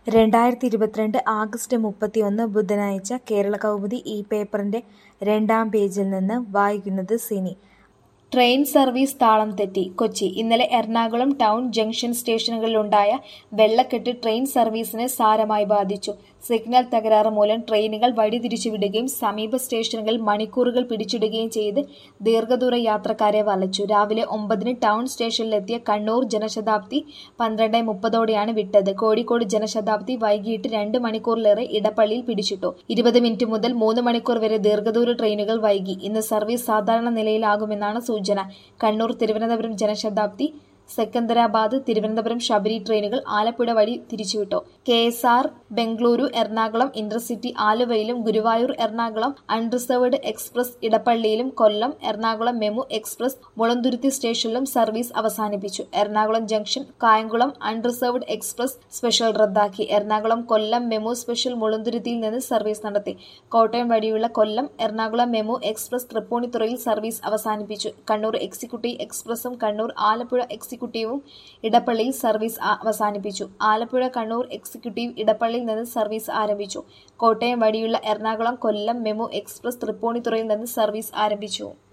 രണ്ടായിരത്തി ഇരുപത്തിരണ്ട് ആഗസ്റ്റ് മുപ്പത്തിയൊന്ന് ബുധനാഴ്ച കേരളകൗമുദി ഈ പേപ്പറിന്റെ രണ്ടാം പേജിൽ നിന്ന് വായിക്കുന്നത് സിനി ട്രെയിൻ സർവീസ് താളം തെറ്റി കൊച്ചി ഇന്നലെ എറണാകുളം ടൗൺ ജംഗ്ഷൻ സ്റ്റേഷനുകളിലുണ്ടായ വെള്ളക്കെട്ട് ട്രെയിൻ സർവീസിനെ സാരമായി ബാധിച്ചു സിഗ്നൽ തകരാറ് മൂലം ട്രെയിനുകൾ വഴിതിരിച്ചുവിടുകയും സമീപ സ്റ്റേഷനുകളിൽ മണിക്കൂറുകൾ പിടിച്ചിടുകയും ചെയ്ത് ദീർഘദൂര യാത്രക്കാരെ വലച്ചു രാവിലെ ഒമ്പതിന് ടൗൺ സ്റ്റേഷനിലെത്തിയ കണ്ണൂർ ജനശതാബ്ദി പന്ത്രണ്ട് മുപ്പതോടെയാണ് വിട്ടത് കോഴിക്കോട് ജനശതാബ്ദി വൈകിട്ട് രണ്ട് മണിക്കൂറിലേറെ ഇടപ്പള്ളിയിൽ പിടിച്ചിട്ടു ഇരുപത് മിനിറ്റ് മുതൽ മൂന്ന് മണിക്കൂർ വരെ ദീർഘദൂര ട്രെയിനുകൾ വൈകി ഇന്ന് സർവീസ് സാധാരണ നിലയിലാകുമെന്നാണ് സൂചന കണ്ണൂർ തിരുവനന്തപുരം ജനശതാബ്ദി സെക്കന്ദരാബാദ് തിരുവനന്തപുരം ശബരി ട്രെയിനുകൾ ആലപ്പുഴ വഴി തിരിച്ചുവിട്ടു K S R Bengaluru Ernakulam intercity ആലുവയിലും ഗുരുവായൂർ എറണാകുളം അൺറിസർവ്ഡ് എക്സ്പ്രസ് ഇടപ്പള്ളിയിലും കൊല്ലം എറണാകുളം മെമു എക്സ്പ്രസ് മുളന്തുരുത്തി സ്റ്റേഷനിലും സർവീസ് അവസാനിപ്പിച്ചു Ernakulam junction Kayamkulam unreserved express special റദ്ദാക്കി എറണാകുളം കൊല്ലം മെമു സ്പെഷ്യൽ മുളന്തുരുത്തിയിൽ നിന്ന് സർവീസ് നടത്തി കോട്ടയം വഴിയുള്ള കൊല്ലം എറണാകുളം മെമു എക്സ്പ്രസ് തൃപ്പൂണിത്തുറയിൽ സർവീസ് അവസാനിപ്പിച്ചു കണ്ണൂർ എക്സിക്യൂട്ടീവ് എക്സ്പ്രസും കണ്ണൂർ ആലപ്പുഴ എക്സിക്യൂട്ടീവും ഇടപ്പള്ളിയിൽ സർവീസ് അവസാനിപ്പിച്ചു ആലപ്പുഴ കണ്ണൂർ എക്സിക്യൂട്ടീവ് ഇടപ്പള്ളിയിൽ നിന്ന് സർവീസ് ആരംഭിച്ചു കോട്ടയം വഴിയുള്ള എറണാകുളം കൊല്ലം മെമു എക്സ്പ്രസ് തൃപ്പൂണിത്തുറയിൽ നിന്ന് സർവീസ് ആരംഭിച്ചു